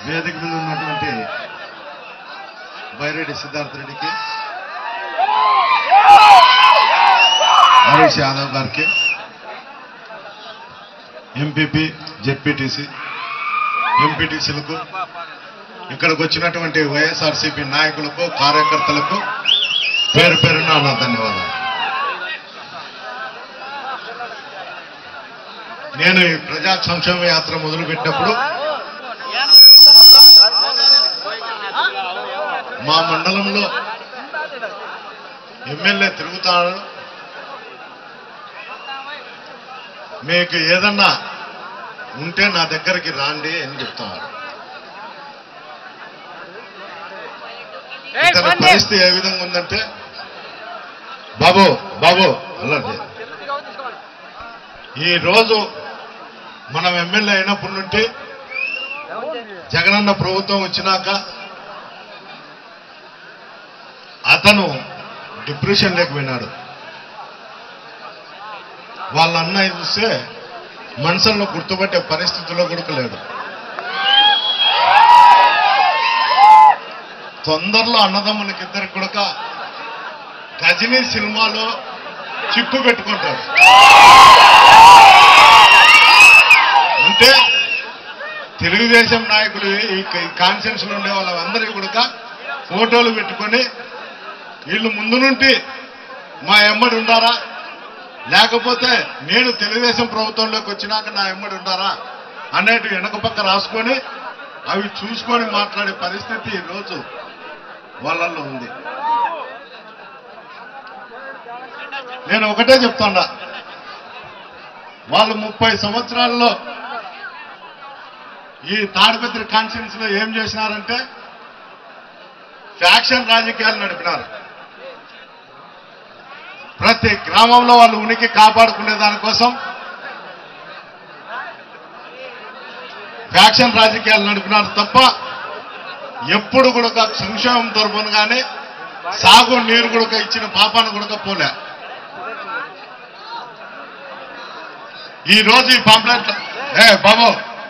వేదిక మీద ఉన్నటువంటి బైరెడ్డి సిద్ధార్థ రెడ్డికి హరీష్ యాదవ్ గారికి ఎంపీపీ జెడ్పీటీసీ ఎంపీటీసీలకు ఇక్కడికి వచ్చినటువంటి వైఎస్ఆర్సీపీ నాయకులకు కార్యకర్తలకు పేరు పేరున నా ధన్యవాదాలు నేను ఈ ప్రజా సంక్షేమ యాత్ర మొదలుపెట్టినప్పుడు మా మండలంలో ఎమ్మెల్యే తిరుగుతాడు మీకు ఏదన్నా ఉంటే నా దగ్గరికి రాండి అని చెప్తున్నారు ఇతని పరిస్థితి ఏ విధంగా ఉందంటే బాబు బాబు అల్లరి ఈ రోజు మనం ఎమ్మెల్యే అయినప్పటి నుండి జగనన్న ప్రభుత్వం వచ్చినాక అతను డిప్రెషన్ లేకపోయినాడు వాళ్ళ అన్నయ్య చూస్తే మనసుల్లో గుర్తుపట్టే పరిస్థితిలో కూడా లేడు తొందరలో అన్నదమ్ములకి ఇద్దరికి కూడా గజనీ సినిమాలో చిప్పు పెట్టుకుంటాడు అంటే తెలుగుదేశం నాయకులు ఈ కాన్ఫరెన్స్ లో ఉండే వాళ్ళందరికీ కూడా ఫోటోలు పెట్టుకొని వీళ్ళు ముందు నుండి మా ఎమ్మడి ఉండారా లేకపోతే నేను తెలుగుదేశం ప్రభుత్వంలోకి వచ్చినాక నా ఎమ్మడి ఉండారా అనేటి వెనక పక్క రాసుకొని అవి చూసుకొని మాట్లాడే పరిస్థితి ఈ రోజు వాళ్ళల్లో ఉంది నేను ఒకటే చెప్తాడా వాళ్ళు ముప్పై సంవత్సరాల్లో ఈ తాడిపత్రి కాన్ఫరెన్స్ లో ఏం చేసినారంటే ఫ్యాక్షన్ రాజకీయాలు నడిపినారు ప్రతి గ్రామంలో వాళ్ళు ఉనికి కాపాడుకునే దానికోసం ఫ్యాక్షన్ రాజకీయాలు నడిపినారు తప్ప ఎప్పుడు కూడా ఒక సంక్షేమం తరపున కానీ సాగు నీరు కూడా ఇచ్చిన పాపాను కూడా పోలే ఈ రోజు ఈ పాంప్లెట్ ఏ బాబు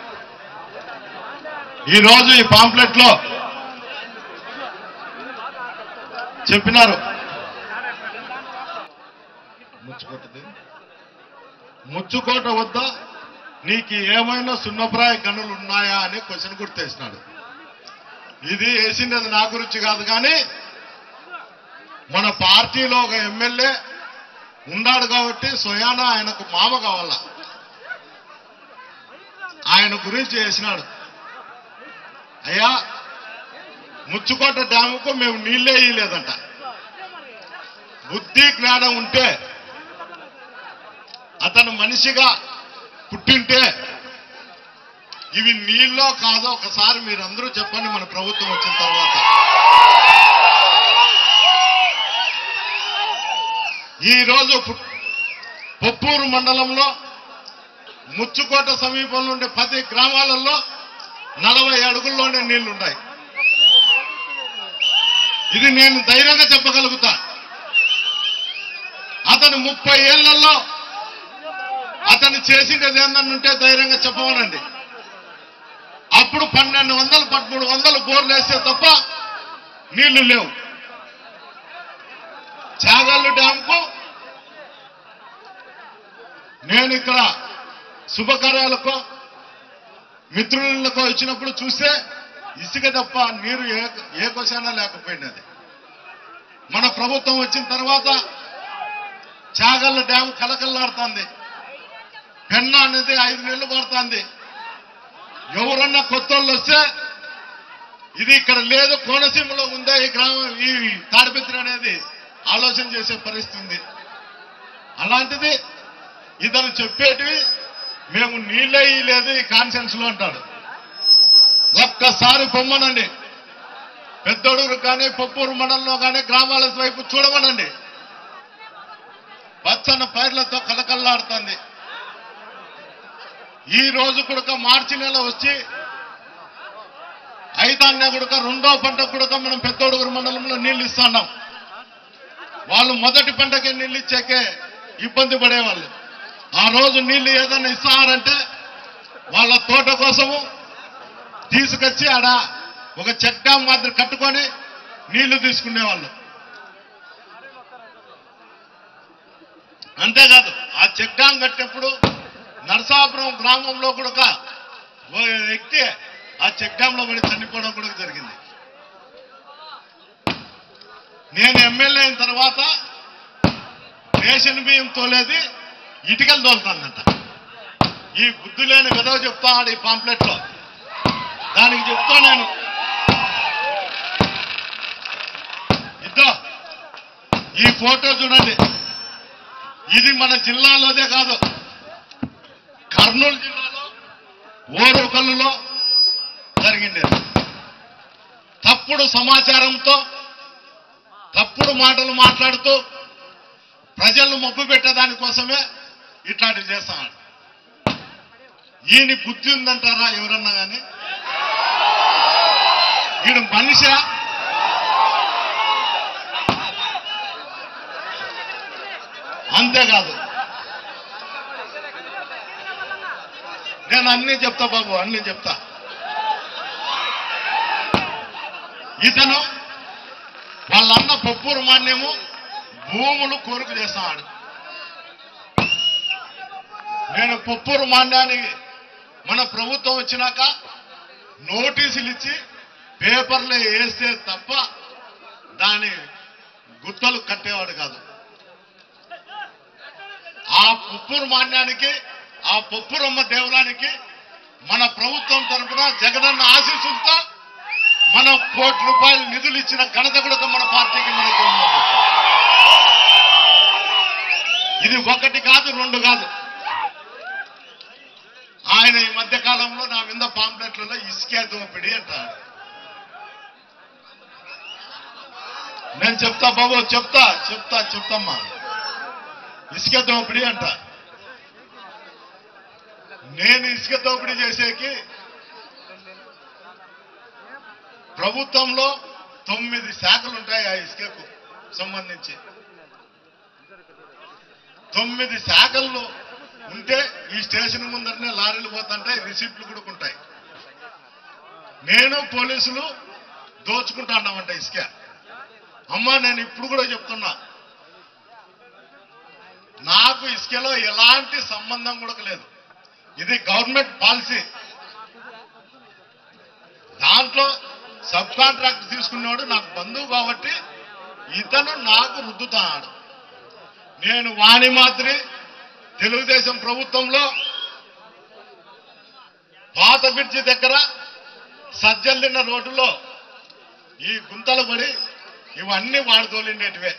ఈ రోజు ఈ పాంప్లెట్ లో చెప్పినారు ముచ్చుకోటది ముచ్చుకోట వద్ద నీకు ఏమైనా సున్నప్రాయ గనులు ఉన్నాయా అని క్వశ్చన్ గుర్తేసినాడు ఇది వేసిండేది నా గురించి కాదు కానీ మన పార్టీలో ఒక ఎమ్మెల్యే ఉన్నాడు కాబట్టి స్వయాన ఆయనకు మామ కావాల ఆయన గురించి వేసినాడు అయ్యా ముచ్చుకోట డ్యాముకు మేము నీళ్ళే ఇయ్యలేదంట బుద్ధి జ్ఞానం ఉంటే అతను మనిషిగా పుట్టింటే ఇవి నీళ్ళో కాదో ఒకసారి మీరందరూ చెప్పండి మన ప్రభుత్వం వచ్చిన తర్వాత ఈ రోజు పు- పొప్పూరు మండలంలో ముచ్చుకోట సమీపంలో ఉండే పది గ్రామాలలో నలభై అడుగుల్లోనే నీళ్లున్నాయి ఇది నేను ధైర్యంగా చెప్పగలుగుతా అతను ముప్పై ఏళ్లలో అతను చేసిండేది ఏందన్నుంటే ధైర్యంగా చెప్పమనండి అప్పుడు పన్నెండు వందలు పదమూడు వందలు బోర్లు వేస్తే తప్ప నీళ్లు లేవు చాగల్లు డ్యాంకు నేను ఇక్కడ శుభకార్యాలకు మిత్రులకు వచ్చినప్పుడు చూస్తే ఇసుక తప్ప నీరు ఏ ఏ కోశానా లేకపోయినది మన ప్రభుత్వం వచ్చిన తర్వాత చాగల్ల డ్యాం కలకల్లాడుతుంది పెన్నా అనేది ఐదు నెలలు పడుతుంది ఎవరన్నా కొత్త వాళ్ళు వస్తే ఇది ఇక్కడ లేదు కోనసీమలో ఉందే ఈ గ్రామం ఈ తాడిపత్రి అనేది ఆలోచన చేసే పరిస్థితి ఉంది అలాంటిది ఇతను చెప్పేటివి మేము నీళ్ళే లేదు ఈ కాన్సెన్స్ లో అంటాడు ఒక్కసారి పొమ్మనండి పెద్దడుగురు కానీ పొప్పూరు మండలంలో కానీ గ్రామాల వైపు చూడమనండి పచ్చని పైర్లతో కలకల్లాడుతుంది ఈ రోజు కూడా మార్చి నెల వచ్చి ఐదాన్నే కూడా రెండో పంట కూడా మనం పెద్దోడుగురు మండలంలో నీళ్లు ఇస్తున్నాం వాళ్ళు మొదటి పంటకే నీళ్ళు ఇచ్చాకే ఇబ్బంది పడేవాళ్ళు ఆ రోజు నీళ్లు ఏదైనా ఇస్తారంటే వాళ్ళ తోట కోసము తీసుకొచ్చి ఆడ ఒక చెక్ డ్యామ్ మాదిరి కట్టుకొని నీళ్లు తీసుకునేవాళ్ళు అంతేకాదు ఆ చెక్ డ్యామ్ కట్టినప్పుడు నరసాపురం గ్రామంలో కూడా ఒక ఓ వ్యక్తి ఆ చెక్ డ్యామ్ లో పడి చనిపోవడం కూడా జరిగింది నేను ఎమ్మెల్యే అయిన తర్వాత రేషన్ బియ్యం తోలేది ఇటుకలు తోలుతానంట ఈ బుద్ధి లేని విధవ చెప్తాడు ఈ పాంప్లెట్ లో దానికి చెప్తా నేను ఇద్దో ఈ ఫోటో చూడండి ఇది మన జిల్లాలోదే కాదు కర్నూలు జిల్లాలో ఓరుకల్లులో జరిగింది తప్పుడు సమాచారంతో తప్పుడు మాటలు మాట్లాడుతూ ప్రజలను మబ్బు పెట్టేదాని కోసమే ఇట్లాంటివి చేస్తాడు ఈయన బుద్ధి ఉందంటారా ఎవరన్నా కానీ ఈయన మనిషా అంతేకాదు నేను అన్ని చెప్తా బాబు అన్ని చెప్తా ఇతను వాళ్ళన్న పప్పురు మాన్యము భూములు కోరిక చేస్తాడు నేను పప్పురు మాన్యానికి మన ప్రభుత్వం వచ్చినాక నోటీసులు ఇచ్చి పేపర్లో వేస్తే తప్ప దాని గుత్తలు కట్టేవాడు కాదు ఆ పుప్పూరు మాన్యానికి ఆ పుప్పూరమ్మ దేవలానికి మన ప్రభుత్వం తరఫున జగనన్న ఆశీస్సులతో మనం కోటి రూపాయలు నిధులు ఇచ్చిన ఘనత కూడా మన పార్టీకి మనకు ఉంది. ఇది ఒకటి కాదు రెండు కాదు ఆయన ఈ మధ్య కాలంలో నా మీద పాంప్లెట్లలో ఇసుకే దోపిడి అంటాడు నేను చెప్తా బాబు చెప్తా చెప్తా చెప్తామ్మా ఇసుక దోపిడీ అంట నేను ఇసుక దోపిడీ చేసేకి ప్రభుత్వంలో తొమ్మిది శాఖలు ఉంటాయి ఆ ఇసుకకు సంబంధించి తొమ్మిది శాఖల్లో ఉంటే ఈ స్టేషన్ ముందరనే లారీలు పోతుంటాయి రిసిప్ట్లు కూడా ఉంటాయి నేను పోలీసులు దోచుకుంటాన్నామంట ఇసుక అమ్మా నేను ఇప్పుడు కూడా చెప్తున్నా నాకు ఇసుకలో ఎలాంటి సంబంధం కూడా లేదు ఇది గవర్నమెంట్ పాలసీ దాంట్లో సబ్ కాంట్రాక్ట్ తీసుకున్నాడు నాకు బంధువు కాబట్టి ఇతను నాకు రుద్దుతాడు నేను వాణి మాదిరి తెలుగుదేశం ప్రభుత్వంలో పాత బ్రిడ్జి దగ్గర సజ్జల్లిన రోడ్డులో ఈ గుంతలు పడి ఇవన్నీ వాడు తోలిండేటివే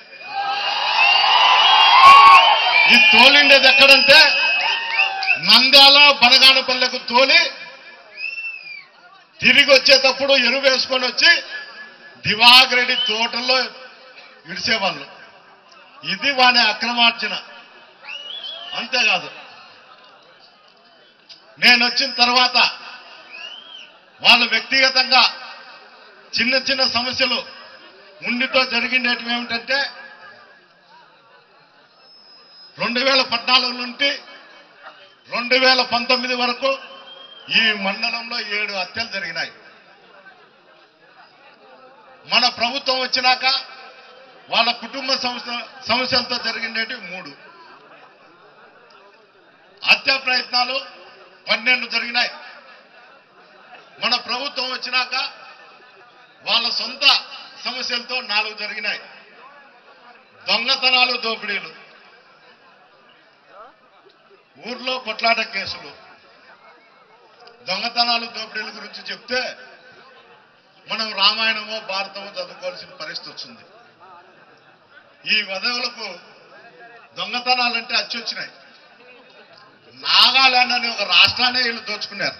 ఈ తోలిండేది ఎక్కడంటే నంద్యాల బనగానపల్లెకు తోలి తిరిగి వచ్చేటప్పుడు ఎరువు వేసుకొని వచ్చి దివాకరెడ్డి తోటల్లో ఇడిసేవాళ్ళు ఇది వాని అక్రమార్జన అంతేకాదు నేను వచ్చిన తర్వాత వాళ్ళు వ్యక్తిగతంగా చిన్న చిన్న సమస్యలు ఉండితో జరిగినవి ఏమిటంటే రెండు వేల పద్నాలుగు నుండి రెండు వేల పంతొమ్మిది వరకు ఈ మండలంలో ఏడు హత్యలు జరిగినాయి మన ప్రభుత్వం వచ్చినాక వాళ్ళ కుటుంబ సమస్య సమస్యలతో జరిగినవి మూడు హత్య ప్రయత్నాలు పన్నెండు జరిగినాయి మన ప్రభుత్వం వచ్చినాక వాళ్ళ సొంత సమస్యలతో నాలుగు జరిగినాయి దొంగతనాలు దోపిడీలు ఊర్లో కొట్లాట కేసులు దొంగతనాలు దోపిడీల గురించి చెప్తే మనం రామాయణమో భారతమో చదువుకోవాల్సిన పరిస్థితి వచ్చింది ఈ వధవులకు దొంగతనాలంటే అచ్చొచ్చినాయి నాగాలాండ్ అనే ఒక రాష్ట్రాన్ని వీళ్ళు దోచుకున్నారు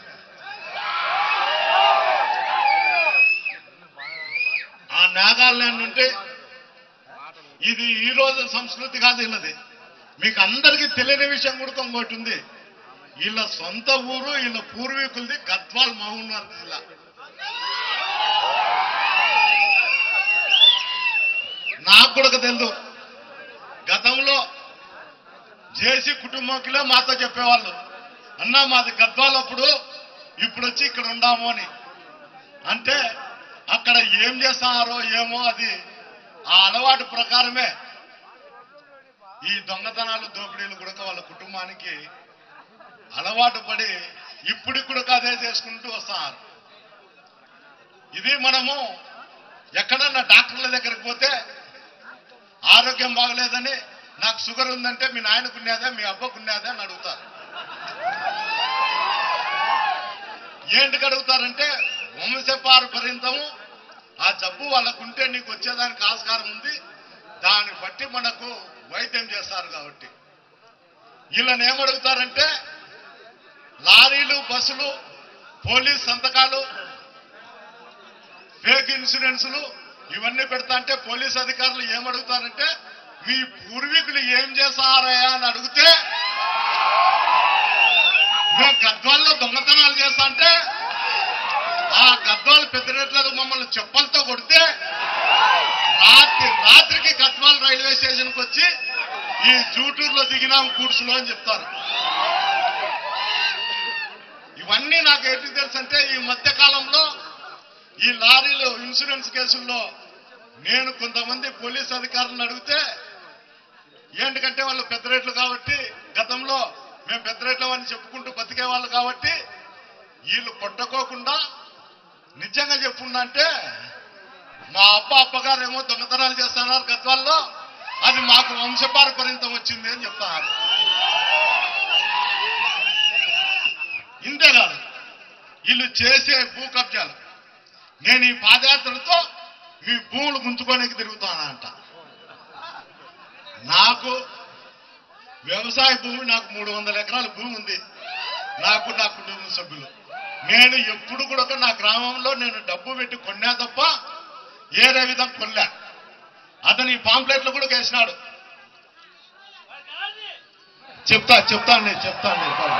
ఆ నాగాలాండ్ ఉంటే ఇది ఈ రోజు సంస్కృతి కాదు వీళ్ళది మీకు అందరికీ తెలియని విషయం కూడా ఇంకోటి ఉంది వీళ్ళ సొంత ఊరు వీళ్ళ పూర్వీకులది గద్వాల్ మహబూబ్నగర్ జిల్లా నాకు కూడా తెలుసు గతంలో జేసీ కుటుంబంకిలో మాతో చెప్పేవాళ్ళు అన్నా మాది గద్వాలప్పుడు ఇప్పుడు వచ్చి ఇక్కడ ఉండాము అని అంటే అక్కడ ఏం చేస్తున్నారో ఏమో అది ఆ అలవాటు ప్రకారమే ఈ దొంగతనాలు దోపిడీలు కూడా వాళ్ళ కుటుంబానికి అలవాటు పడి ఇప్పటికి కూడా అదే చేసుకుంటూ వస్తున్నారు ఇది మనము ఎక్కడన్నా డాక్టర్ల దగ్గరికి పోతే ఆరోగ్యం బాగలేదని నాకు షుగర్ ఉందంటే మీ నాయనకున్నదా మీ అబ్బకున్నదా అని అడుగుతారు ఏంటికి అడుగుతారంటే వంశపారపర్యంతము ఆ జబ్బు వాళ్ళకుంటే నీకు వచ్చేదానికి ఆస్కారం ఉంది దాన్ని బట్టి మనకు వైద్యం చేస్తారు కాబట్టి వీళ్ళని ఏమడుగుతారంటే లారీలు బస్సులు పోలీస్ సంతకాలు ఫేక్ ఇన్సూరెన్సులు ఇవన్నీ పెడతా అంటే పోలీస్ అధికారులు ఏమడుగుతారంటే మీ పూర్వీకులు ఏం చేస్తారయ్యా అని అడిగితే మేము గద్వాల్లో దొంగతనాలు చేస్తా అంటే ఆ గద్వాలు పెద్దరెట్లకు మమ్మల్ని చెప్పలతో కొడితే రాత్రి రాత్రికి గద్వాల్ రైల్వే స్టేషన్కి వచ్చి ఈ జూటూరులో దిగినాం కూర్చులో అని చెప్తారు ఇవన్నీ నాకు ఏంటి తెలుసు అంటే ఈ మధ్య కాలంలో ఈ లారీలు ఇన్సూరెన్స్ కేసుల్లో నేను కొంతమంది పోలీస్ అధికారులను అడిగితే ఏంటంటే వాళ్ళు పెద్ద రేట్లు కాబట్టి గతంలో మేము పెద్ద రేట్లు అని చెప్పుకుంటూ బతికే వాళ్ళు కాబట్టి వీళ్ళు కొట్టకోకుండా నిజంగా చెప్పుండంటే మా అప్ప అప్పగారేమో దొంగతనాలు చేస్తున్నారు గద్వాల్లో అది మాకు వంశపారపర్యంతం వచ్చింది అని చెప్తారు ఇంతే కాదు వీళ్ళు చేసే భూ కబ్జాలు నేను ఈ పాదయాత్రలతో మీ భూములు గుంజుకోనికి తిరుగుతానంట నాకు వ్యవసాయ భూమి నాకు మూడు వందల ఎకరాల భూమి ఉంది నాకు నా కుటుంబ సభ్యులు నేను ఎప్పుడు కూడా నా గ్రామంలో నేను డబ్బు పెట్టి కొన్నా తప్ప ఏరే విధంగా కొనలే అతను ఈ పాంప్లెట్లు కూడా వేసినాడు చెప్తా చెప్తాను నేను చెప్తాను నేను పర్వాలేదు.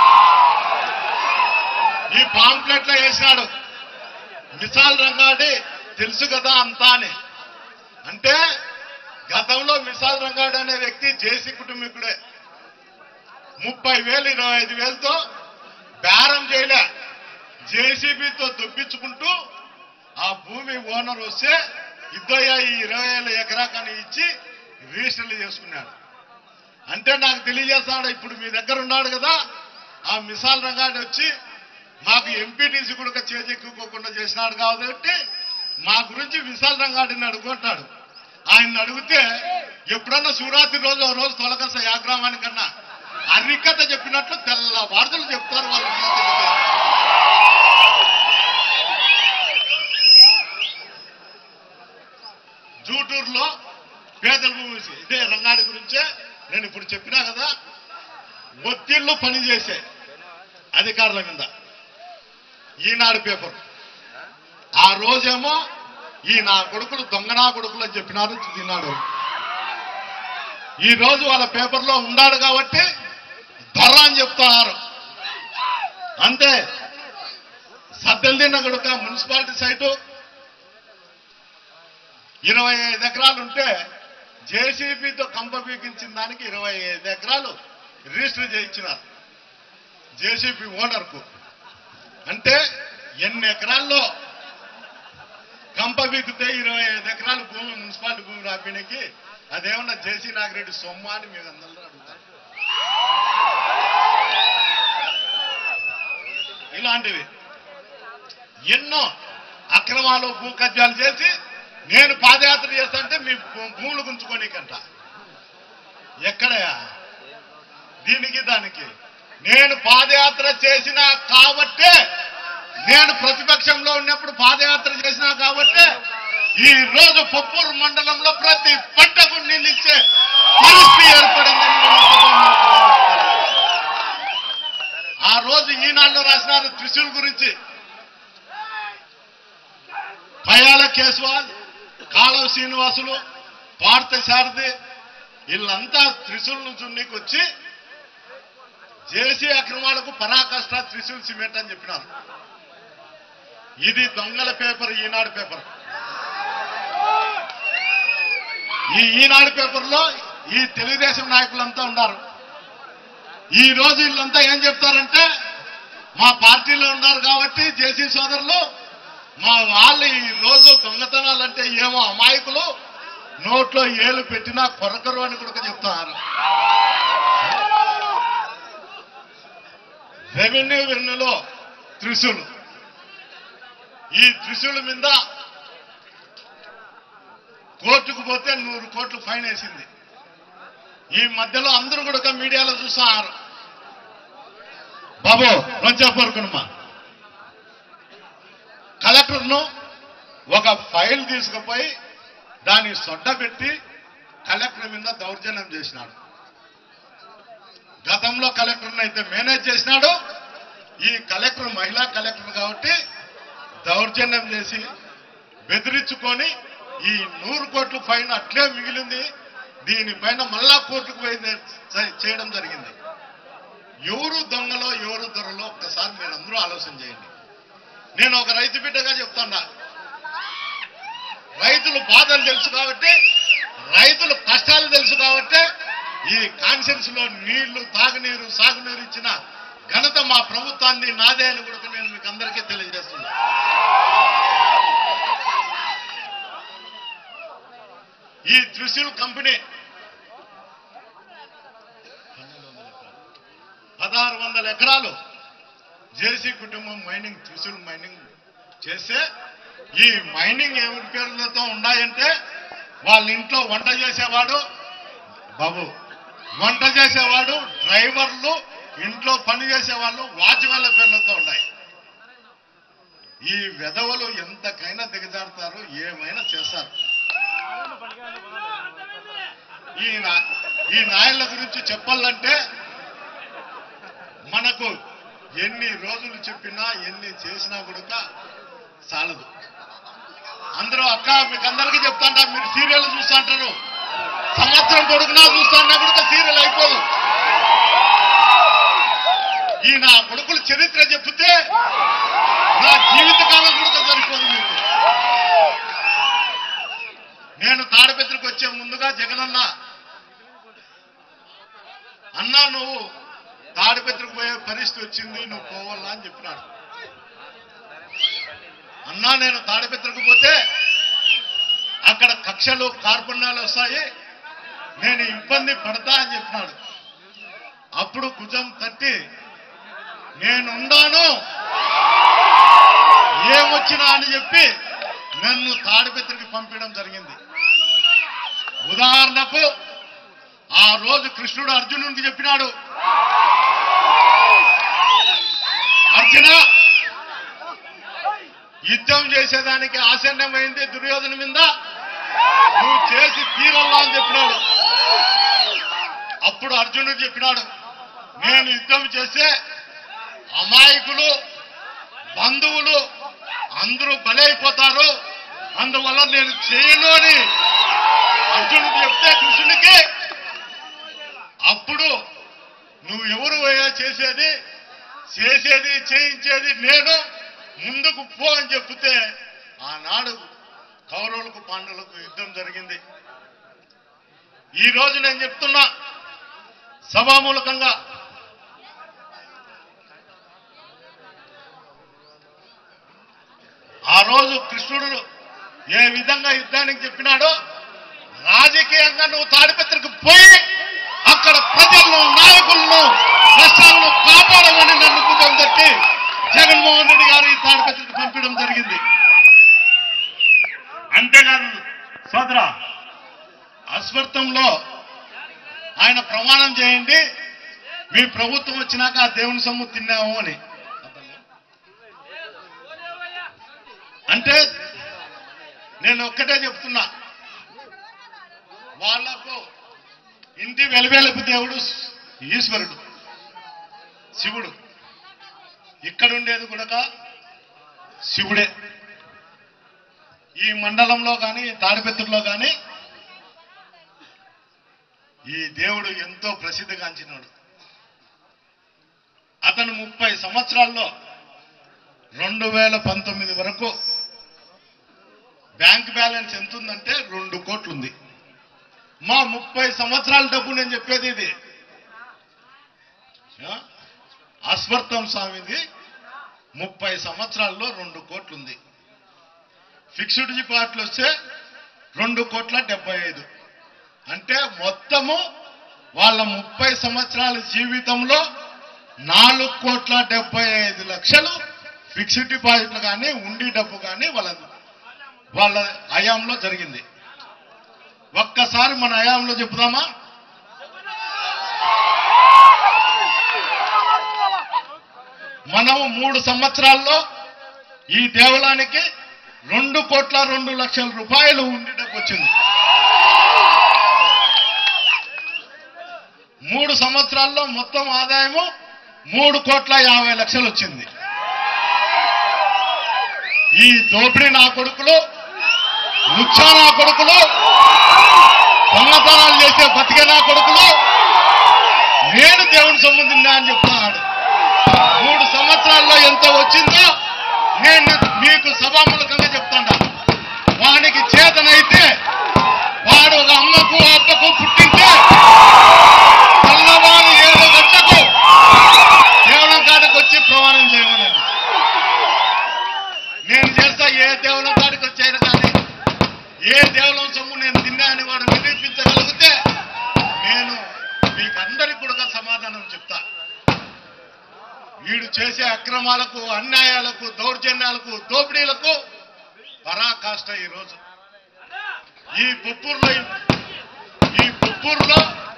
ఈ పాంప్లెట్లో వేసినాడు మిసాల్ రంగాడి తెలుసు కదా అంతా అని అంటే గతంలో మిసాల్ రంగాడు అనే వ్యక్తి జేసీ కుటుంబీకుడే ముప్పై వేలు ఇరవై ఐదు వేలతో బేరం చేయలే జేసీబీతో దొబ్బించుకుంటూ ఆ భూమి ఓనర్ వస్తే ఇద్దయ్య ఈ ఇరవై ఏళ్ళ ఎకరాకాన్ని ఇచ్చి రిజిస్టర్లు చేసుకున్నాడు అంటే నాకు తెలియజేస్తాడు ఇప్పుడు మీ దగ్గర ఉన్నాడు కదా ఆ మిసాల్ రంగాడు వచ్చి మాకు ఎంపీటీసీ కూడా చేజెక్కుకోకుండా చేసినాడు కాబట్టి మా గురించి విశాల్ రంగాడిని అడుగుంటాడు ఆయన అడిగితే ఎప్పుడన్నా శివరాత్రి రోజు ఆ రోజు తొలకస యాగ్రామానికన్నా అరికథ చెప్పినట్లు తెల్ల వార్తలు చెప్తారు వాళ్ళు జూటూరులో పేదల భూమి ఇదే రంగాడి గురించే నేను ఇప్పుడు చెప్పినా కదా ఒత్తిళ్లు పనిచేసే అధికారుల మీద ఈనాడు పేపర్ ఆ రోజేమో ఈ నా కొడుకులు దొంగ నా కొడుకులు అని చెప్పినారు ఈనాడు ఈ రోజు వాళ్ళ పేపర్లో ఉన్నాడు కాబట్టి ధర అని చెప్తున్నారు అంతే సద్దెలు తిన్న కొడుక మున్సిపాలిటీ సైటు ఇరవై ఐదు ఎకరాలు ఉంటే జేసీబీతో కంప పీకించిన దానికి ఇరవై ఐదు ఎకరాలు రిజిస్టర్ చేయించినారు జేసీబీ ఓనర్కు అంటే ఎన్ని ఎకరాల్లో కంప బీకితే ఇరవై ఐదు ఎకరాల భూమి మున్సిపాలిటీ భూమి రాపినకి అదేమన్నా జేసీ నాగిరెడ్డి సొమ్మ అని మీరు అందరూ అడుగుతారు ఇలాంటివి ఎన్నో అక్రమాలు భూ కబ్జాలు చేసి నేను పాదయాత్ర చేస్తాంటే మీ భూ- భూములు గుంజుకోనీకంట ఎక్కడయా దీనికి దానికి నేను పాదయాత్ర చేసిన కాబట్టే నేను ప్రతిపక్షంలో ఉన్నప్పుడు పాదయాత్ర చేసినా కాబట్టే ఈ రోజు పొప్పూరు మండలంలో ప్రతి పంటకు నీళ్ళు ఇచ్చే పరిస్థితి ఏర్పడిందని నేను సభాముఖంగా ఆ రోజు ఈనాడులో రాసినారు త్రిశూల్ గురించి పయాల కేశవాల్ కాలవ శ్రీనివాసులు పార్థ శారది వీళ్ళంతా త్రిశూల్ నుంచి ఉన్నీకి వచ్చి జేసీ అక్రమాలకు పరాకాష్ట త్రిశూల్ సిమెంట్ అని చెప్పినారు ఇది దొంగల పేపర్ ఈనాడు పేపర్ ఈ ఈనాడు పేపర్లో ఈ తెలుగుదేశం నాయకులంతా ఉన్నారు ఈ రోజు వీళ్ళంతా ఏం చెప్తారంటే మా పార్టీలో ఉన్నారు కాబట్టి జేసీ సోదరులు వాళ్ళు ఈ రోజు దొంగతనాలంటే ఏమో అమాయకులు నోట్లో ఏలు పెట్టినా కొరకరు అని కూడా చెప్తున్నారు రెవెన్యూ వెన్నులో త్రిశూలు ఈ త్రిశూల మీద కోర్టుకు పోతే నూరు కోట్లు ఫైన్ వేసింది ఈ మధ్యలో అందరూ కూడా మీడియాలో చూస్తున్నారు బాబు రంచాపూరుకునమ్మా కలెక్టర్ను ఒక ఫైల్ తీసుకుపోయి దాన్ని సొడ్డబెట్టి కలెక్టర్ మీద దౌర్జన్యం చేసినాడు గతంలో కలెక్టర్ని అయితే మేనేజ్ చేసినాడు ఈ కలెక్టర్ మహిళా కలెక్టర్ కాబట్టి దౌర్జన్యం చేసి బెదిరించుకొని ఈ నూరు కోట్ల ఫైన్ అట్లే మిగిలింది దీనిపైన మళ్ళా కోర్టుకు పోయి చే- చేయడం జరిగింది ఎవరు దొంగలో ఎవరు దొరలో ఒక్కసారి మీరు అందరూ ఆలోచన చేయండి నేను ఒక రైతు బిడ్డగా చెప్తున్నా రైతులు బాధలు తెలుసు కాబట్టి రైతులు కష్టాలు తెలుసు కాబట్టి ఈ కాన్సెన్స్ లో నీళ్లు తాగునీరు సాగునీరు ఇచ్చిన ఘనత మా ప్రభుత్వాన్ని నాదే అని కూడా నేను మీకు అందరికీ తెలియజేస్తున్నా ఈ త్రిశూల్ కంపెనీ పదహారు వందల ఎకరాలు జేసీ కుటుంబం మైనింగ్ త్రిశూల్ మైనింగ్ చేస్తే ఈ మైనింగ్ ఏమి పేర్లతో ఉన్నాయంటే వాళ్ళ ఇంట్లో వంట చేసేవాడు బాబు వంట చేసేవాడు డ్రైవర్లు ఇంట్లో పని చేసేవాళ్ళు వాచ్మెన్ల పేర్లతో ఉన్నాయి ఈ వెధవలు ఎంతకైనా దిగజారుతారు ఏమైనా చేస్తారు ఈ నా- ఈ నాయల గురించి చెప్పాలంటే మనకు ఎన్ని రోజులు చెప్పినా ఎన్ని చేసినా కూడా చాలదు అందరూ అక్క మీకు అందరికీ చెప్తాంటా మీరు సీరియల్ చూస్తుంటారు సంవత్సరం పొడుగునా చూస్తాన్నా కూడా సీరియల్ అయిపోదు ఈ నా కొడుకుల చరిత్ర చెప్తే నా జీవితకాలం కూడా సరిపోదు మీకు నేను తాడపెత్రికి వచ్చే ముందుగా జగనన్న అన్నా నువ్వు తాడిపెత్రకు పోయే పరిస్థితి వచ్చింది నువ్వు పోవాలా అని చెప్పినాడు అన్నా నేను తాడిపెత్రకు పోతే అక్కడ కక్షలు కార్పణ్యాలు వస్తాయి నేను ఇబ్బంది పడతా అని చెప్పినాడు అప్పుడు భుజం తట్టి నేనుండాను ఏమొచ్చినా అని చెప్పి నన్ను తాడిపెత్రికి పంపించడం జరిగింది ఉదాహరణకు ఆ రోజు కృష్ణుడు అర్జునుడికి చెప్పినాడు అర్జున యుద్ధం చేసేదానికి ఆసన్నమైంది దుర్యోధన మీద నువ్వు చేసి తీరల్లా అని చెప్పినాడు అప్పుడు అర్జునుడు చెప్పినాడు నేను యుద్ధం చేస్తే అమాయకులు బంధువులు అందరూ బలైపోతారు అందువల్ల నేను చేయను అని అర్జునుడు చెప్తే కృష్ణునికి అప్పుడు నువ్వు ఎవరు అయ్యా చేసేది చేసేది చేయించేది నేను ముందుకు పో అని చెప్తే ఆనాడు కౌరవులకు పాండవులకు యుద్ధం జరిగింది ఈ రోజు నేను చెప్తున్నా సభామూలకంగా ఆ రోజు కృష్ణుడు ఏ విధంగా యుద్ధానికి చెప్పినాడో రాజకీయంగా నువ్వు తాడిపత్రికి పోయి అక్కడ ప్రజలను నాయకులను కష్టాలను కాపాడమని నన్ను కుటుంబం తట్టి జగన్మోహన్ రెడ్డి గారు ఈ తాడిపత్రికి పంపించడం జరిగింది అంతేకాదు సోదర అస్వర్థంలో ఆయన ప్రమాణం చేయండి మీ ప్రభుత్వం వచ్చినాక ఆ దేవుని సొమ్ము తిన్నాము అని అంటే నేను ఒక్కటే చెప్తున్నా వాళ్లకు ఇంటి వెలువెలుపు దేవుడు ఈశ్వరుడు శివుడు ఇక్కడుండేది కూడా శివుడే ఈ మండలంలో కానీ తాడిపెత్తుల్లో కానీ ఈ దేవుడు ఎంతో ప్రసిద్ధిగాంచినాడు అతను ముప్పై సంవత్సరాల్లో రెండు వేల పంతొమ్మిది వరకు బ్యాంక్ బ్యాలెన్స్ ఎంత ఉందంటే రెండు కోట్లు ఉంది మా ముప్పై సంవత్సరాల డబ్బు నేను చెప్పేది ఇది ఆ? అస్వర్తం స్వామిది ముప్పై సంవత్సరాల్లో రెండు కోట్లు ఉంది ఫిక్స్డ్ డిపాజిట్లు వస్తే రెండు కోట్ల డెబ్బై ఐదు అంటే మొత్తము వాళ్ళ ముప్పై సంవత్సరాల జీవితంలో నాలుగు కోట్ల డెబ్బై ఐదు లక్షలు ఫిక్స్డ్ డిపాజిట్లు కానీ ఉండి డబ్బు కానీ వాళ్ళ వాళ్ళ హయాంలో జరిగింది ఒక్కసారి మన హయాంలో చెప్పుదామా మనము మూడు సంవత్సరాల్లో ఈ దేవాలయానికి రెండు కోట్ల రెండు లక్షల రూపాయలు ఉండి డబ్బు వచ్చింది మూడు సంవత్సరాల్లో మొత్తం ఆదాయము మూడు కోట్ల యాభై లక్షలు వచ్చింది ఈ దోపిడీ నా కొడుకులు లుచ్చా నా కొడుకులు దొంగతనాలు చేసే బతికే నా కొడుకులు నేను దేవుని సొమ్ము తిన్నా అని చెప్తున్నాడు మూడు సంవత్సరాల్లో ఎంత వచ్చిందో నేను మీకు సభాముఖంగా చెప్తాను వానికి చేతనైతే వాడు ఒక అమ్మకు అప్పకు పుట్టింటే తెల్లవారు ఏడు గంటలకు దేవుని కాడికి వచ్చి ప్రమాణం చేయమనండి నేను చేస్తా ఏ దేవుని కాడికి వచ్చాను కానీ ఏ దేవులం సొమ్ము నేను తిన్నా అని వాడు నిరూపించగలిగితే నేను మీకందరికి కూడా సమాధానం చెప్తా వీడు చేసే అక్రమాలకు అన్యాయాలకు దౌర్జన్యాలకు దోపిడీలకు పరాకాష్ట ఈ రోజు ఈ పుప్పూరులో ఈ పుప్పూరులో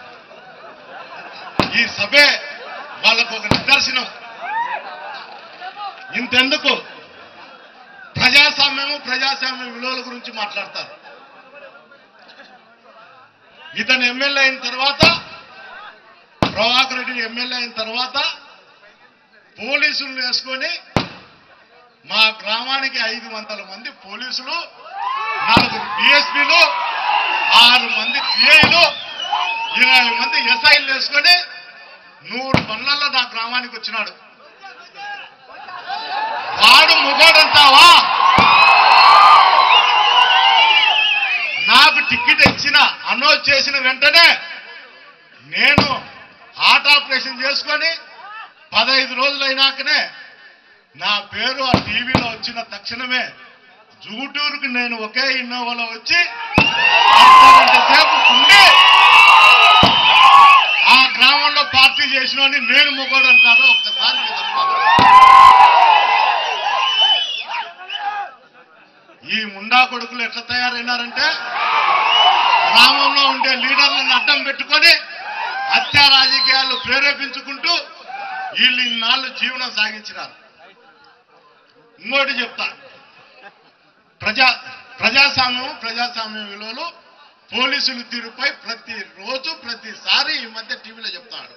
ఈ సభే వాళ్ళకు ఒక నిదర్శనం ఇంతెందుకు ప్రజాస్వామ్యము ప్రజాస్వామ్య విలువల గురించి మాట్లాడతారు ఇతను ఎమ్మెల్యే అయిన తర్వాత ప్రభాకర్ రెడ్డి ఎమ్మెల్యే అయిన తర్వాత పోలీసులు వేసుకొని మా గ్రామానికి ఐదు వందల మంది పోలీసులు నలుగురు డిఎస్పీలు ఆరు మంది సిఐలు ఇరవై మంది ఎస్ఐలు వేసుకొని నూరు పనులలో నా గ్రామానికి వచ్చినాడు వాడు ముగోడంటావా నాకు టికెట్ ఇచ్చిన అనౌన్స్ చేసిన వెంటనే నేను హార్ట్ ఆపరేషన్ చేసుకొని పదహైదు రోజులు అయినాకనే నా పేరు ఆ టీవీలో వచ్చిన తక్షణమే జూటూరుకు నేను ఒకే ఇన్నోవాలో వచ్చి అర్ధగంట సేపు ఉండి ఆ గ్రామంలో పార్టీ చేసిన నేను మొగోడు అంటారు ఒక్కసారి మీరు చెప్పాలి. ఈ ముండా కొడుకులు ఎట్లా తయారైనారంటే గ్రామంలో ఉండే లీడర్లను అడ్డం పెట్టుకొని హత్య రాజకీయాలు ప్రేరేపించుకుంటూ వీళ్ళు ఇన్నాళ్ళు జీవనం సాగించినారు ఇంకోటి చెప్తా ప్రజా ప్రజాస్వామ్యం ప్రజాస్వామ్యం విలువలు పోలీసుల తీరుపై ప్రతి రోజు ప్రతిసారి ఈ మధ్య టీవీలో చెప్తాడు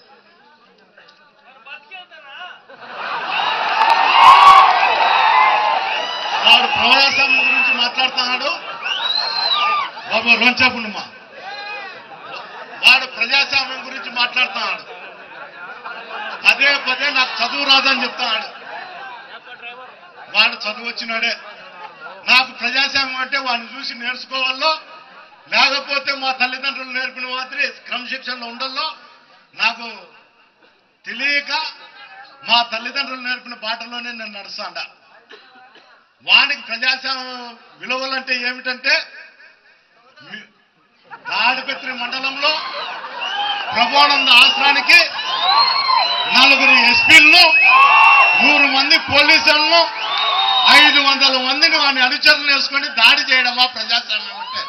వాడు ప్రజాస్వామ్యం గురించి మాట్లాడుతున్నాడు బాబు రొంచపుణ్యమా వాడు ప్రజాస్వామ్యం గురించి మాట్లాడుతున్నాడు పదే పదే నాకు చదువు రాదని చెప్తున్నాడు వాడు చదువు వచ్చినాడే నాకు ప్రజాస్వామ్యం అంటే వాడిని చూసి నేర్చుకోవాలో లేకపోతే మా తల్లిదండ్రులు నేర్పిన మాదిరి క్రమశిక్షణలో ఉండాలో నాకు తెలియక మా తల్లిదండ్రులు నేర్పిన బాటలోనే నేను నడుస్తాండా వానికి ప్రజాస్వామ్య విలువలంటే ఏమిటంటే మీ- తాడిపత్రి మండలంలో ప్రభానంద ఆశ్రానికి నలుగురు ఎస్పీలను నూరు మంది పోలీసులను ఐదు వందల మందిని వాడిని అనుచరులు వేసుకొని దాడి చేయడమా ప్రజాస్వామ్యం అంటే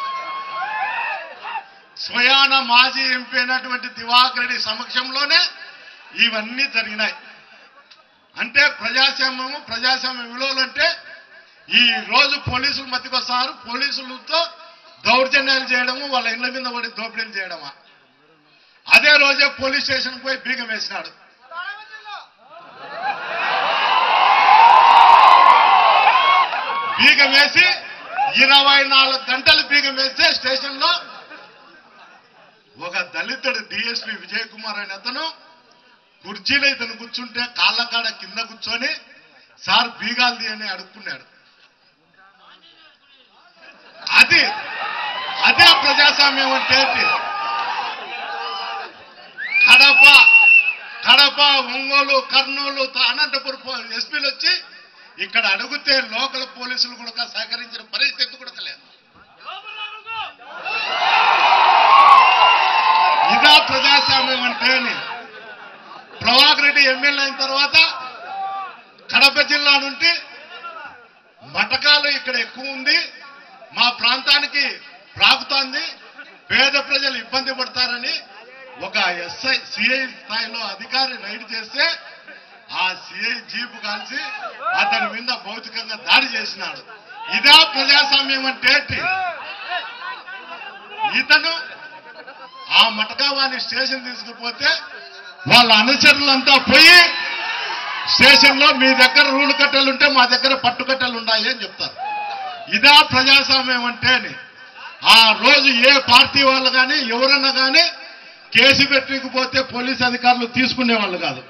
స్వయాన మాజీ ఎంపీ అయినటువంటి దివాకర్ రెడ్డి సమక్షంలోనే ఇవన్నీ జరిగినాయి అంటే ప్రజాస్వామ్యము ప్రజాస్వామ్య విలువలు అంటే ఈ రోజు పోలీసులు మధ్యకొస్తారు పోలీసులతో దౌర్జన్యాలు చేయడము వాళ్ళ ఇళ్ల మీద పడి దోపిడీలు చేయడమా అదే రోజే పోలీస్ స్టేషన్ పోయి బీగం వేసినాడు బీగం వేసి ఇరవై నాలుగు గంటలు బీగం వేస్తే స్టేషన్ లో ఒక దళితుడు డిఎస్పి విజయ్ కుమార్ అనే అతను కుర్చీలో ఇతను కూర్చుంటే కాళ్ళ కాడ కింద కూర్చొని సార్ బీగాల్ది అని అడుక్కున్నాడు అది అదే ప్రజాస్వామ్యం అంటే ఏంటి? కడప కడప ఒంగోలు కర్నూలు త- అనంతపురం పో- ఎస్పీలు వచ్చి ఇక్కడ అడిగితే లోకల్ పోలీసులు కూడా సహకరించిన పరిస్థితి ఏమంటే అని ప్రభాకర్ రెడ్డి ఎమ్మెల్యే అయిన తర్వాత కడప జిల్లా నుండి మటకాలు ఇక్కడ ఎక్కువ ఉంది మా ప్రాంతానికి ప్రాకుతోంది పేద ప్రజలు ఇబ్బంది పడతారని ఒక ఎస్ఐ సిఐ స్థాయిలో అధికారి రైడ్ చేస్తే ఆ సిఐ జీపు కాల్చి అతని మీద భౌతికంగా దాడి చేసినాడు ఇదా ప్రజాస్వామ్యం అంటే ఏంటి? ఇతను ఆ మటకావాణి స్టేషన్ తీసుకుపోతే వాళ్ళ అనుచరులంతా పోయి స్టేషన్ లో మీ దగ్గర రూలు కట్టెలు ఉంటే మా దగ్గర పట్టుకట్టెలు ఉన్నాయి అని చెప్తారు ఇదా ప్రజాస్వామ్యం అంటే అని ఆ రోజు ఏ పార్టీ వాళ్ళు కానీ ఎవరన్నా కానీ కేసు పెట్టకపోతే పోలీస్ అధికారులు తీసుకునే వాళ్ళు కాదు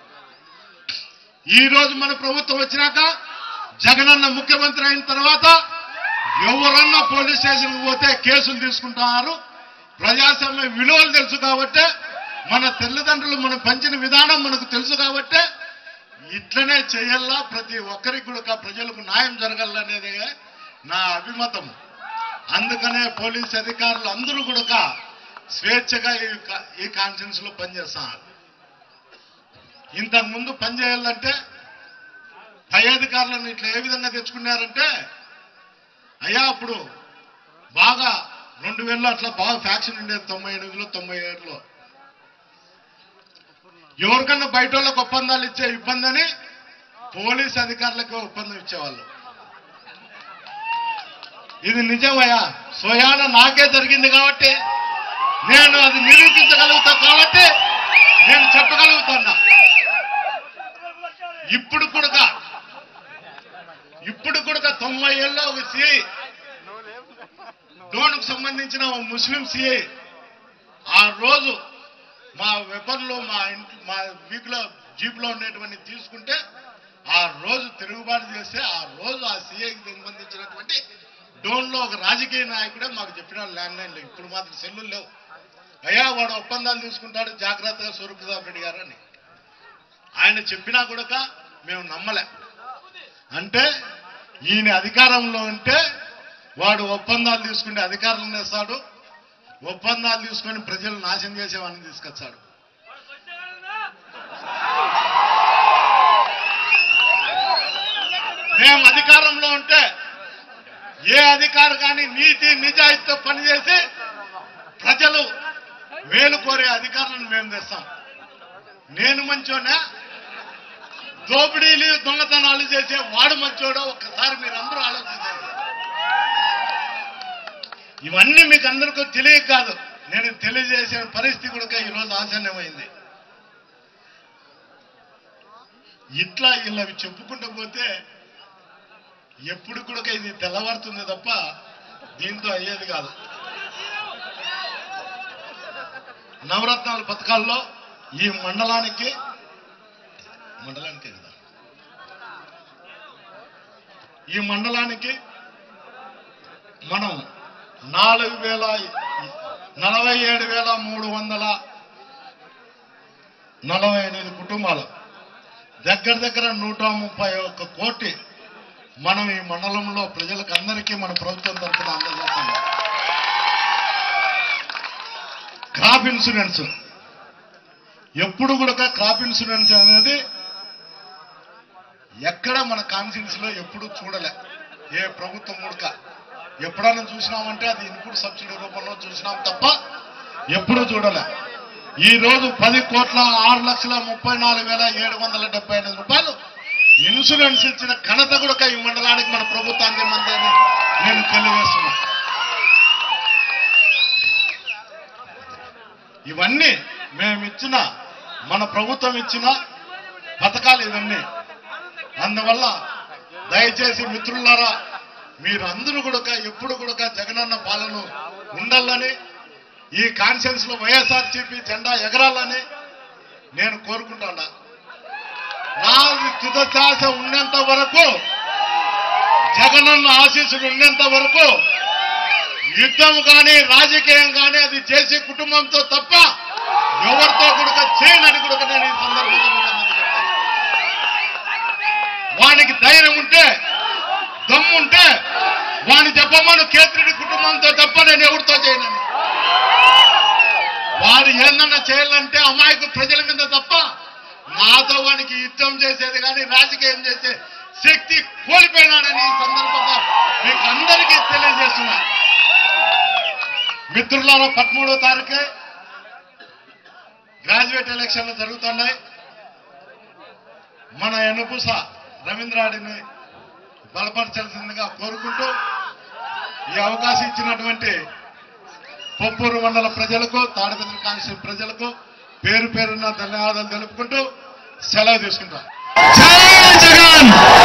ఈ రోజు మన ప్రభుత్వం వచ్చినాక జగనన్న ముఖ్యమంత్రి అయిన తర్వాత ఎవరన్నా పోలీస్ స్టేషన్కి పోతే కేసులు తీసుకుంటున్నారు ప్రజాస్వామ్య విలువలు తెలుసు కాబట్టే మన తల్లిదండ్రులు మనం పెంచిన విధానం మనకు తెలుసు కాబట్టే ఇట్లనే చేయాలా ప్రతి ఒక్కరికి కూడా ప్రజలకు న్యాయం జరగాలనేది నా అభిమతం అందుకనే పోలీస్ అధికారులు అందరూ కూడా స్వేచ్ఛగా ఈ కా- ఈ కాన్ఫరెన్స్ లో పనిచేస్తున్నారు ఇంతకు ముందు పనిచేయాలంటే పై అధికారులను ఇట్లా ఏ విధంగా తెచ్చుకున్నారంటే అయ్యా అప్పుడు బాగా రెండు వేలలో అట్లా బాగా ఫ్యాక్షన్ ఉండేది తొంభై ఎనిమిదిలో తొంభై ఏడులో ఎవరికన్నా బయట వాళ్ళకి ఒప్పందాలు ఇచ్చే ఇబ్బంది అని పోలీస్ అధికారులకు ఒప్పందం ఇచ్చేవాళ్ళు ఇది నిజమయ్యా స్వయాన నాకే జరిగింది కాబట్టి నేను అది నిరూపించగలుగుతా కాబట్టి నేను చెప్పగలుగుతున్నా ఇప్పుడు కూడా ఇప్పుడు కూడా తొంభై ఏళ్ళలో ఒక సిఐ డోన్కు సంబంధించిన ఒక ముస్లిం సిఐ ఆ రోజు మా వెపన్లో మా ఇంట్లో మా వీక్లో జీప్లో ఉండేటువంటి తీసుకుంటే ఆ రోజు తిరుగుబాటు చేస్తే ఆ రోజు ఆ సిఐకి సంబంధించినటువంటి డోన్లో ఒక రాజకీయ నాయకుడే మాకు చెప్పినాడు ల్యాండ్ లైన్లో ఇప్పుడు మాత్రం సెల్లులు లేవు అయ్యా వాడు ఒప్పందాలు తీసుకుంటాడు జాగ్రత్తగా స్వరూపదాబ్ రెడ్డి గారు అని ఆయన చెప్పినా కూడా మేము నమ్మలే అంటే ఈయన అధికారంలో ఉంటే వాడు ఒప్పందాలు తీసుకుంటే అధికారులను వేస్తాడు ఒప్పందాలు తీసుకొని ప్రజలు నాశనం చేసేవాడిని తీసుకొచ్చాడు మేము అధికారంలో ఉంటే ఏ అధికారి కానీ నీతి నిజాయితీతో పనిచేసి ప్రజలు మేలు కోరే అధికారులను మేము తెస్తాం నేను మంచోనా దోపిడీలు దొంగతనాలు చేసే వాడు మంచోడో ఒక్కసారి మీరు అందరూ ఆలోచించండి ఇవన్నీ మీకు అందరికీ తెలియక కాదు నేను తెలియజేసే పరిస్థితి కూడా ఈరోజు ఆసన్నమైంది ఇట్లా ఇలా చెప్పుకుంటూ పోతే ఎప్పుడు కూడా ఇది తెల్లవారుతుంది తప్ప దీంతో అయ్యేది కాదు నవరత్నాల పథకాల్లో ఈ మండలానికి మండలానికే కదా ఈ మండలానికి మనం నాలుగు వేల నలభై ఏడు వేల మూడు వందల నలభై ఎనిమిది కుటుంబాలు దగ్గర దగ్గర నూట ముప్పై ఒక్క కోటి మనం ఈ మండలంలో ప్రజలకు అందరికీ మన ప్రభుత్వం తరఫున అందజేస్తాం క్రాప్ ఇన్సూరెన్స్ ఎప్పుడు కూడా క్రాప్ ఇన్సూరెన్స్ అనేది ఎక్కడ మన కాన్ఫిడెన్స్ లో ఎప్పుడు చూడలే ఏ ప్రభుత్వం ఉడక ఎప్పుడైనా చూసినామంటే అది ఇన్పుట్ సబ్సిడీ రూపంలో చూసినాం తప్ప ఎప్పుడు చూడలే ఈ రోజు పది కోట్ల ఆరు లక్షల ముప్పై నాలుగు వేల ఏడు వందల డెబ్బై ఎనిమిది రూపాయలు ఇన్సూరెన్స్ ఇచ్చిన ఘనత కూడా ఈ మండలానికి మన ప్రభుత్వానికి మందని నేను తెలియజేస్తున్నా ఇవన్నీ మేము ఇచ్చిన మన ప్రభుత్వం ఇచ్చిన పథకాలు ఇవన్నీ అందువల్ల దయచేసి మిత్రులారా మీరందరూ కూడా ఎప్పుడు కూడా జగనన్న పాలన ఉండాలని ఈ కాన్ఫరెన్స్ లో వైఎస్ఆర్సీపీ జెండా ఎగరాలని నేను కోరుకుంటాడా నాది తుదశాస ఉన్నంత వరకు జగనన్న ఆశీస్సులు ఉన్నంత వరకు యుద్ధం కానీ రాజకీయం కానీ అది చేసే కుటుంబంతో తప్ప ఎవరితో కూడా చేయనని కూడా నేను ఈ సందర్భంగా మీకు అందరికీ చెప్తాను. వానికి ధైర్యం ఉంటే దమ్ము ఉంటే వాని చెప్పమను కేత్రుడి కుటుంబంతో తప్ప నేను ఎవరితో చేయనని వాడు ఏందన్నా చేయాలంటే అమాయకు ప్రజల మీద తప్ప నాతో వానికి యుద్ధం చేసేది కానీ రాజకీయం చేసే శక్తి కోల్పోయినాడని ఈ సందర్భంగా మీకు అందరికీ తెలియజేస్తున్నా మిత్రులారా పదమూడో తారీఖే గ్రాడ్యుయేట్ ఎలక్షన్లు జరుగుతున్నాయి మన ఎనుపుస రవీంద్రాడిని బలపరచాల్సిందిగా కోరుకుంటూ ఈ అవకాశం ఇచ్చినటువంటి పొప్పూరు మండల ప్రజలకు తాడిపత్రి కాన్స్టిట్యూన్ ప్రజలకు పేరు పేరున ధన్యవాదాలు తెలుపుకుంటూ సెలవు తీసుకుంటాం జై జగన్